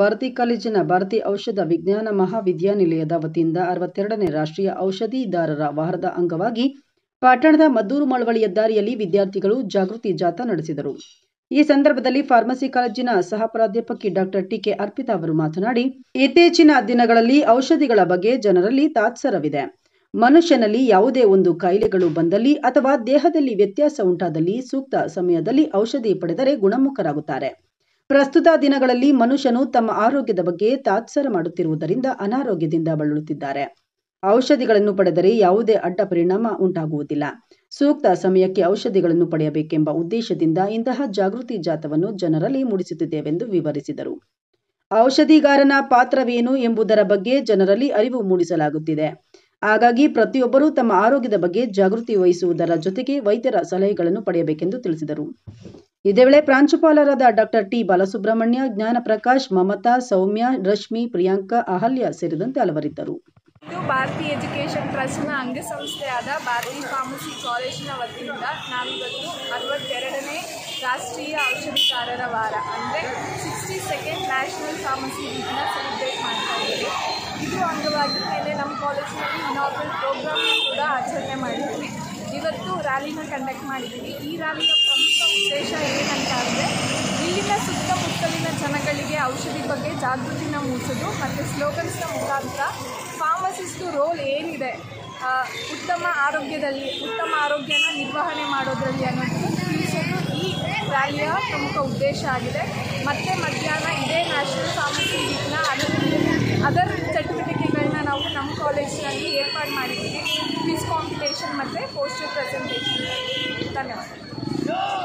ಭಾರತಿ ಕಾಲೇಜಿನ ಭಾರತಿ ಔಷಧ ವಿಜ್ಞಾನ ಮಹಾವಿದ್ಯಾನಿಲಯದ ವತಿಯಿಂದ ಅರವತ್ತೆರಡನೇ ರಾಷ್ಟ್ರೀಯ ಔಷಧಿದಾರರ ವಾರದ ಅಂಗವಾಗಿ ಪಟ್ಟಣದ ಮದ್ದೂರು ಮಳವಳ್ಳಿ ಹೆದ್ದಾರಿಯಲ್ಲಿ ವಿದ್ಯಾರ್ಥಿಗಳು ಜಾಗೃತಿ ಜಾಥಾ ನಡೆಸಿದರು ಈ ಸಂದರ್ಭದಲ್ಲಿ ಫಾರ್ಮಸಿ ಕಾಲೇಜಿನ ಸಹ ಪ್ರಾಧ್ಯಾಪಕಿ ಡಾಕ್ಟರ್ ಟಿಕೆ ಅರ್ಪಿತಾ ಅವರು ಮಾತನಾಡಿ ಇತ್ತೀಚಿನ ದಿನಗಳಲ್ಲಿ ಔಷಧಿಗಳ ಬಗ್ಗೆ ಜನರಲ್ಲಿ ತಾತ್ಸರವಿದೆ ಮನುಷ್ಯನಲ್ಲಿ ಯಾವುದೇ ಒಂದು ಕಾಯಿಲೆಗಳು ಬಂದಲ್ಲಿ ಅಥವಾ ದೇಹದಲ್ಲಿ ವ್ಯತ್ಯಾಸ ಉಂಟಾದಲ್ಲಿ ಸೂಕ್ತ ಸಮಯದಲ್ಲಿ ಔಷಧಿ ಪಡೆದರೆ ಗುಣಮುಖರಾಗುತ್ತಾರೆ ಪ್ರಸ್ತುತ ದಿನಗಳಲ್ಲಿ ಮನುಷ್ಯನು ತಮ್ಮ ಆರೋಗ್ಯದ ಬಗ್ಗೆ ತಾತ್ಸರ ಮಾಡುತ್ತಿರುವುದರಿಂದ ಅನಾರೋಗ್ಯದಿಂದ ಬಳಲುತ್ತಿದ್ದಾರೆ ಔಷಧಿಗಳನ್ನು ಪಡೆದರೆ ಯಾವುದೇ ಅಡ್ಡ ಪರಿಣಾಮ ಉಂಟಾಗುವುದಿಲ್ಲ ಸೂಕ್ತ ಸಮಯಕ್ಕೆ ಔಷಧಿಗಳನ್ನು ಪಡೆಯಬೇಕೆಂಬ ಉದ್ದೇಶದಿಂದ ಇಂತಹ ಜಾಗೃತಿ ಜಾಥವನ್ನು ಜನರಲ್ಲಿ ಮೂಡಿಸುತ್ತಿದ್ದೇವೆಂದು ವಿವರಿಸಿದರು ಔಷಧಿಗಾರನ ಪಾತ್ರವೇನು ಎಂಬುದರ ಬಗ್ಗೆ ಜನರಲ್ಲಿ ಅರಿವು ಮೂಡಿಸಲಾಗುತ್ತಿದೆ ಹಾಗಾಗಿ ಪ್ರತಿಯೊಬ್ಬರೂ ತಮ್ಮ ಆರೋಗ್ಯದ ಬಗ್ಗೆ ಜಾಗೃತಿ ವಹಿಸುವುದರ ಜೊತೆಗೆ ವೈದ್ಯರ ಸಲಹೆಗಳನ್ನು ಪಡೆಯಬೇಕೆಂದು ತಿಳಿಸಿದರು ಇದೇ ವೇಳೆ ಪ್ರಾಂಶುಪಾಲರಾದ ಡಾಕ್ಟರ್ ಟಿ ಬಾಲಸುಬ್ರಹ್ಮಣ್ಯ ಜ್ಞಾನಪ್ರಕಾಶ್ ಮಮತಾ ಸೌಮ್ಯ ರಶ್ಮಿ ಪ್ರಿಯಾಂಕಾ ಅಹಲ್ಯ ಸೇರಿದಂತೆ ಹಲವರಿದ್ದರು ಇದು ಭಾರತಿ ಎಜುಕೇಷನ್ ಟ್ರಸ್ಟ್ನ ಅಂಗಸಂಸ್ಥೆಯಾದ ಭಾರತಿ ಫಾರ್ಮಸಿ ಕಾಲೇಜಿನ ವತಿಯಿಂದ ನಾವಿವತ್ತು ಅರವತ್ತೆರಡನೇ ರಾಷ್ಟ್ರೀಯ ಔಷಧಿಕಾರರ ವಾರ ಅಂದರೆ ಸಿಕ್ಸ್ಟಿ ಸೆಕೆಂಡ್ ನ್ಯಾಷನಲ್ ಫಾರ್ಮಸಿ ವೀಕ್ನ ಸೆಲೆಬ್ರೇಟ್ ಮಾಡ್ತಾ ಇದ್ದೀವಿ ಇದು ಅಂಗವಾಗಿ ಮೇಲೆ ನಮ್ಮ ಕಾಲೇಜಿನಲ್ಲಿ ಇನಾಗ್ರಲ್ ಪ್ರೋಗ್ರಾಮ್ನ ಕೂಡ ಆಚರಣೆ ಮಾಡಿದ್ವಿ ಇವತ್ತು ರ್ಯಾಲಿನ ಕಂಡಕ್ಟ್ ಮಾಡಿದ್ದೀವಿ ಈ ರ್ಯಾಲಿಯ ಪ್ರಮುಖ ಉದ್ದೇಶ ಏನಂತ ಅಂದರೆ ಇಲ್ಲಿನ ಸುತ್ತಮುತ್ತಲಿನ ಜನಗಳಿಗೆ ಔಷಧಿ ಬಗ್ಗೆ ಜಾಗೃತಿನ ಮೂಡಿಸೋದು ಮತ್ತು ಸ್ಲೋಗನ್ಸ್ನ ಮುಖಾಂತರ ಫಾರ್ಮಸಿಸ್ಟು ರೋಲ್ ಏನಿದೆ ಆ, ಉತ್ತಮ ಆರೋಗ್ಯದಲ್ಲಿ ಉತ್ತಮ ಆರೋಗ್ಯನ ನಿರ್ವಹಣೆ ಮಾಡೋದ್ರಲ್ಲಿ ಅನ್ನೋದು ತಿಳಿಸೋದು ಈ ರ್ಯಾಲಿಯ ಪ್ರಮುಖ ಉದ್ದೇಶ ಆಗಿದೆ ಮತ್ತೆ ಮಧ್ಯಾಹ್ನ ಇದೇ ನ್ಯಾಷನಲ್ ಫಾರ್ಮಸಿ ವೀಕ್ನ ಅದರ್ ಅದರ್ ಚಟುವಟಿಕೆಗಳನ್ನ ನಾವು ನಮ್ಮ ಕಾಲೇಜಿನಲ್ಲಿ ಏರ್ಪಾಡು ಮಾಡಿದ್ದೀವಿ ಕ್ವಿಸ್ ಕಾಂಪಿಟೇಷನ್ ಮತ್ತು ಪೋಸ್ಟರ್ ಪ್ರೆಸೆಂಟೇಷನ್ ಧನ್ಯವಾದ